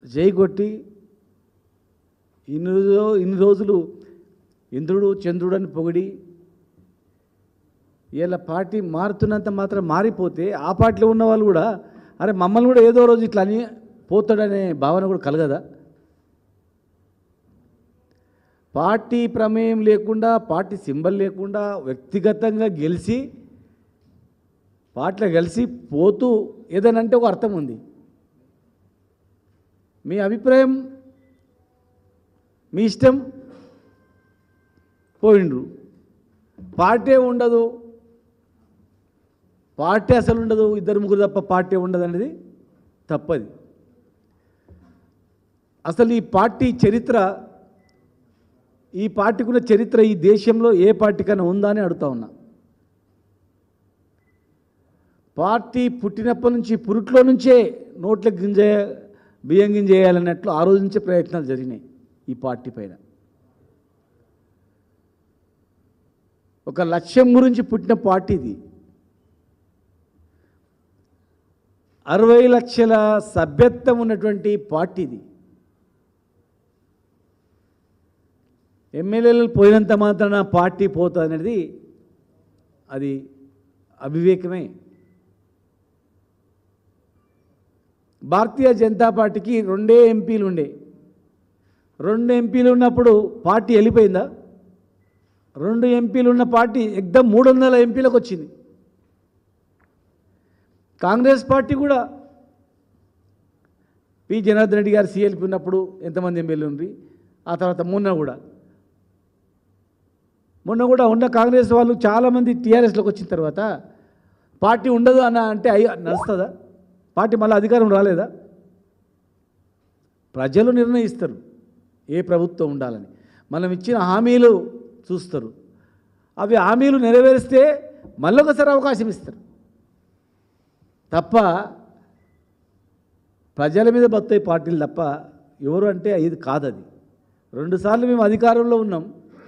జై కొట్టి ఇన్ని రోజు ఇన్ని రోజులు ఇంద్రుడు చంద్రుడు అని పొగిడి ఇలా పార్టీ మారుతున్నంత మాత్రం మారిపోతే ఆ పార్టీలో ఉన్న వాళ్ళు కూడా అరే మమ్మల్ని కూడా ఏదో రోజు ఇట్లా అని పోతాడనే భావన కూడా కలగదా పార్టీ ప్రమేయం లేకుండా పార్టీ సింబల్ లేకుండా వ్యక్తిగతంగా గెలిచి పార్టీలో కలిసి పోతూ ఏదైనా అంటే ఒక అర్థం ఉంది మీ అభిప్రాయం మీ ఇష్టం పోయిండ్రు పార్టీ ఉండదు పార్టీ అసలు ఉండదు ఇద్దరు ముగ్గురు తప్ప పార్టీ ఉండదు అనేది తప్పది అసలు ఈ పార్టీ చరిత్ర ఈ పార్టీకి ఉన్న చరిత్ర ఈ దేశంలో ఏ పార్టీకైనా ఉందా అని అడుగుతా ఉన్నా పార్టీ పుట్టినప్పటి నుంచి పురుట్లో నుంచే నోట్ల గింజ బియ్యం గింజ వేయాలన్నట్లు ఆ రోజు నుంచే ప్రయత్నాలు జరిగినాయి ఈ పార్టీ పైన ఒక లక్ష్యం గురించి పుట్టిన పార్టీ ఇది అరవై లక్షల సభ్యత్వం ఉన్నటువంటి పార్టీ ఇది ఎమ్మెల్యేలు పోయినంత మాత్రాన పార్టీ పోతుంది అనేది అది అవివేకమే భారతీయ జనతా పార్టీకి రెండే ఎంపీలు ఉండే రెండు ఎంపీలు ఉన్నప్పుడు పార్టీ వెళ్ళిపోయిందా రెండు ఎంపీలు ఉన్న పార్టీ ఎగ్దం మూడు వందల ఎంపీలకు వచ్చింది కాంగ్రెస్ పార్టీ కూడా పి జనార్దన్ రెడ్డి గారు సీఎల్పీ ఉన్నప్పుడు ఎంతమంది ఎమ్మెల్యేలు ఉంది ఆ తర్వాత మొన్న కూడా మొన్న కూడా ఉన్న కాంగ్రెస్ వాళ్ళు చాలామంది టీఆర్ఎస్లోకి వచ్చిన తర్వాత పార్టీ ఉండదు అన్న అంటే అయ్యి నడుస్తుందా పార్టీ మళ్ళీ అధికారం రాలేదా ప్రజలు నిర్ణయిస్తారు ఏ ప్రభుత్వం ఉండాలని మనం ఇచ్చిన హామీలు చూస్తారు అవి హామీలు నెరవేరిస్తే మళ్ళొకసారి అవకాశం ఇస్తారు తప్ప ప్రజల మీద బతాయి పార్టీలు తప్ప ఎవరు అంటే ఇది కాదది రెండుసార్లు మేము అధికారంలో ఉన్నాం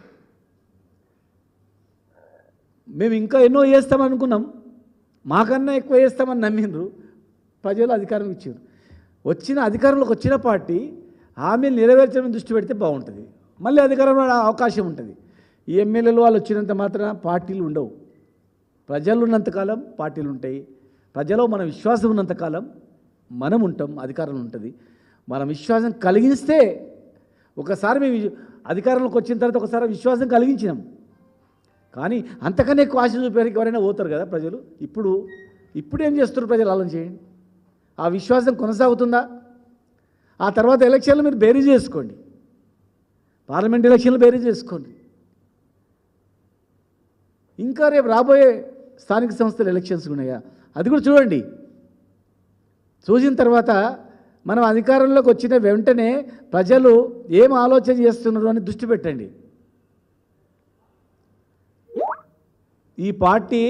మేము ఇంకా ఎన్నో చేస్తాం అనుకున్నాం మాకన్నా ఎక్కువ చేస్తామని నమ్మిండ్రు ప్రజలు అధికారం ఇచ్చారు వచ్చిన అధికారంలోకి వచ్చిన పార్టీ హామీలు నెరవేర్చడం దృష్టి పెడితే బాగుంటుంది మళ్ళీ అధికారంలో అవకాశం ఉంటుంది ఈ ఎమ్మెల్యేలు వాళ్ళు వచ్చినంత మాత్రం పార్టీలు ఉండవు ప్రజలు ఉన్నంతకాలం పార్టీలు ఉంటాయి ప్రజలో మన విశ్వాసం ఉన్నంతకాలం మనం ఉంటాం అధికారం ఉంటుంది మన విశ్వాసం కలిగిస్తే ఒకసారి మేము అధికారంలోకి వచ్చిన తర్వాత ఒకసారి విశ్వాసం కలిగించినాం కానీ అంతకన్నా ఎక్కువ ఆశ చూపేరికి ఎవరైనా పోతారు కదా ప్రజలు ఇప్పుడు ఇప్పుడు ఏం చేస్తారు ప్రజలు ఆలోచన చేయండి ఆ విశ్వాసం కొనసాగుతుందా ఆ తర్వాత ఎలక్షన్లు మీరు బేరీ చేసుకోండి పార్లమెంట్ ఎలక్షన్లు బేరీ చేసుకోండి ఇంకా రేపు రాబోయే స్థానిక సంస్థల ఎలక్షన్స్ ఉన్నాయా అది కూడా చూడండి చూసిన తర్వాత మనం అధికారంలోకి వచ్చిన వెంటనే ప్రజలు ఏం ఆలోచన చేస్తున్నారు అని దృష్టి పెట్టండి ఈ పార్టీ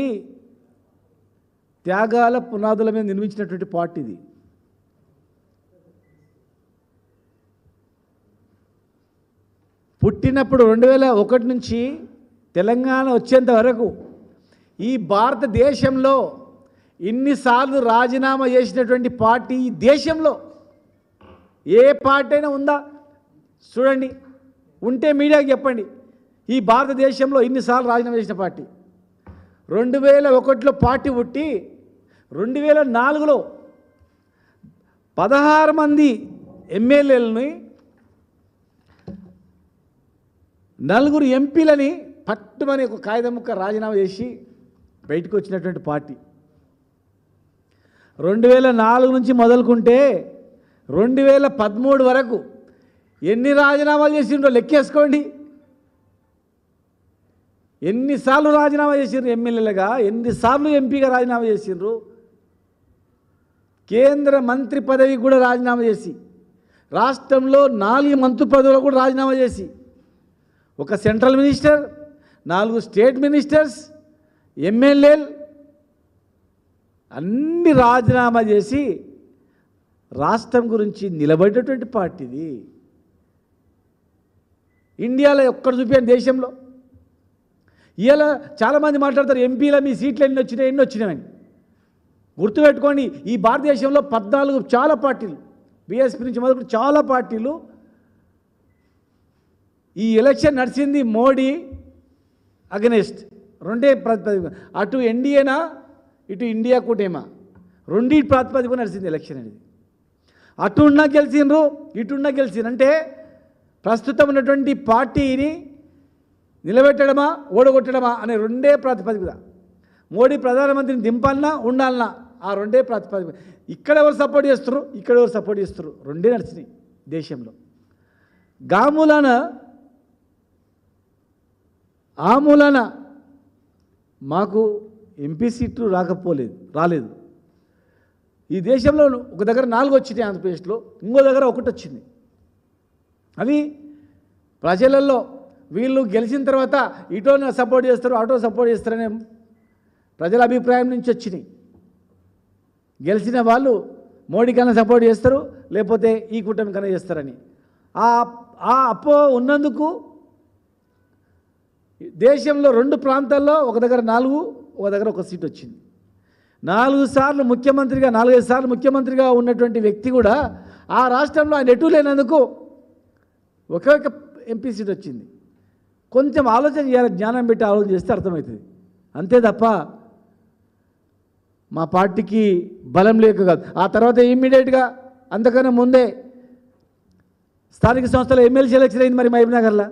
త్యాగాల పునాదుల మీద నిర్మించినటువంటి పార్టీ ఇది పుట్టినప్పుడు రెండు వేల ఒకటి నుంచి తెలంగాణ వచ్చేంత వరకు ఈ భారతదేశంలో ఇన్నిసార్లు రాజీనామా చేసినటువంటి పార్టీ ఈ దేశంలో ఏ పార్టీ అయినా ఉందా చూడండి ఉంటే మీడియాకి చెప్పండి ఈ భారతదేశంలో ఇన్నిసార్లు రాజీనామా చేసిన పార్టీ రెండు వేల ఒకటిలో పార్టీ పుట్టి రెండు వేల నాలుగులో పదహారు మంది ఎమ్మెల్యేలని నలుగురు ఎంపీలని పట్టుమని ఒక కాగితం ముక్క రాజీనామా చేసి బయటకు వచ్చినటువంటి పార్టీ రెండు వేల నాలుగు నుంచి మొదలుకుంటే రెండు వేల పదమూడు వరకు ఎన్ని రాజీనామాలు చేసిండ్రో లెక్కేసుకోండి ఎన్నిసార్లు రాజీనామా చేసిండ్రు ఎమ్మెల్యేలుగా ఎన్నిసార్లు ఎంపీగా రాజీనామా చేసిండ్రు కేంద్ర మంత్రి పదవి కూడా రాజీనామా చేసి రాష్ట్రంలో నాలుగు మంత్రి పదవులు కూడా రాజీనామా చేసి ఒక సెంట్రల్ మినిస్టర్ నాలుగు స్టేట్ మినిస్టర్స్ ఎమ్మెల్యేలు అన్ని రాజీనామా చేసి రాష్ట్రం గురించి నిలబడేటువంటి పార్టీది ఇండియాలో ఒక్కడ చూపాను దేశంలో ఇవాళ చాలామంది మాట్లాడతారు ఎంపీల మీ సీట్లు ఎన్ని వచ్చినాయి ఎన్ని వచ్చినాయని గుర్తుపెట్టుకోండి ఈ భారతదేశంలో పద్నాలుగు చాలా పార్టీలు బీఎస్పీ నుంచి మొదలు చాలా పార్టీలు ఈ ఎలక్షన్ నడిచింది మోడీ అగనెస్ట్ రెండే ప్రాతిపదిక అటు ఎన్డీఏనా ఇటు ఇండియా కూటేమా రెండింటి ప్రాతిపదిక నడిచింది ఎలక్షన్ అనేది అటు ఉన్నా గెలిచిండ్రు ఇటున్నా గెలిచిండ్రు అంటే ప్రస్తుతం ఉన్నటువంటి పార్టీని నిలబెట్టడమా ఓడగొట్టడమా అనే రెండే ప్రాతిపదిక మోడీ ప్రధానమంత్రిని దింపాలన్నా ఉండాలన్నా ఆ రెండే ప్రాతిపదిక ఇక్కడ ఎవరు సపోర్ట్ చేస్తారు ఇక్కడ ఎవరు సపోర్ట్ చేస్తారు రెండే నడిచినాయి దేశంలో గామూలాన ఆ మూలాన మాకు ఎంపీ సీట్లు రాకపోలేదు రాలేదు ఈ దేశంలో ఒక దగ్గర నాలుగు వచ్చినాయి ఆంధ్రప్రదేశ్లో ఇంకో దగ్గర ఒకటి వచ్చింది అవి ప్రజలలో వీళ్ళు గెలిచిన తర్వాత ఇటో సపోర్ట్ చేస్తారు అటో సపోర్ట్ చేస్తారనే ప్రజల అభిప్రాయం నుంచి వచ్చినాయి గెలిచిన వాళ్ళు మోడీ కన్నా సపోర్ట్ చేస్తారు లేకపోతే ఈ కూటమి కన్నా చేస్తారని ఆ ఆ అప్పో ఉన్నందుకు దేశంలో రెండు ప్రాంతాల్లో ఒక దగ్గర నాలుగు ఒక దగ్గర ఒక సీట్ వచ్చింది నాలుగు సార్లు ముఖ్యమంత్రిగా నాలుగైదు సార్లు ముఖ్యమంత్రిగా ఉన్నటువంటి వ్యక్తి కూడా ఆ రాష్ట్రంలో ఆయన ఎటు లేనందుకు ఒకే ఒక ఎంపీ సీట్ వచ్చింది కొంచెం ఆలోచన చేయాలి జ్ఞానం పెట్టి ఆలోచన చేస్తే అర్థమవుతుంది అంతే తప్ప మా పార్టీకి బలం లేక కాదు ఆ తర్వాత ఇమ్మీడియట్గా అంతకన్నా ముందే స్థానిక సంస్థల ఎమ్మెల్సీ ఎలక్షన్ అయింది మరి మహబూబ్నగర్లో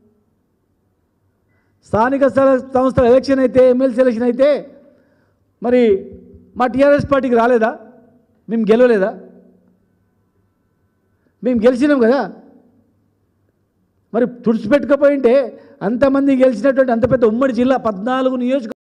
స్థానిక స్థల- సంస్థల ఎలక్షన్ అయితే ఎమ్మెల్సీ ఎలక్షన్ అయితే మరి మా టీఆర్ఎస్ పార్టీకి రాలేదా మేము గెలవలేదా మేము గెలిచినాం కదా మరి తుడిచిపెట్టుకపోయింటే అంతమంది గెలిచినటువంటి అంత పెద్ద ఉమ్మడి జిల్లా పద్నాలుగు నియోజక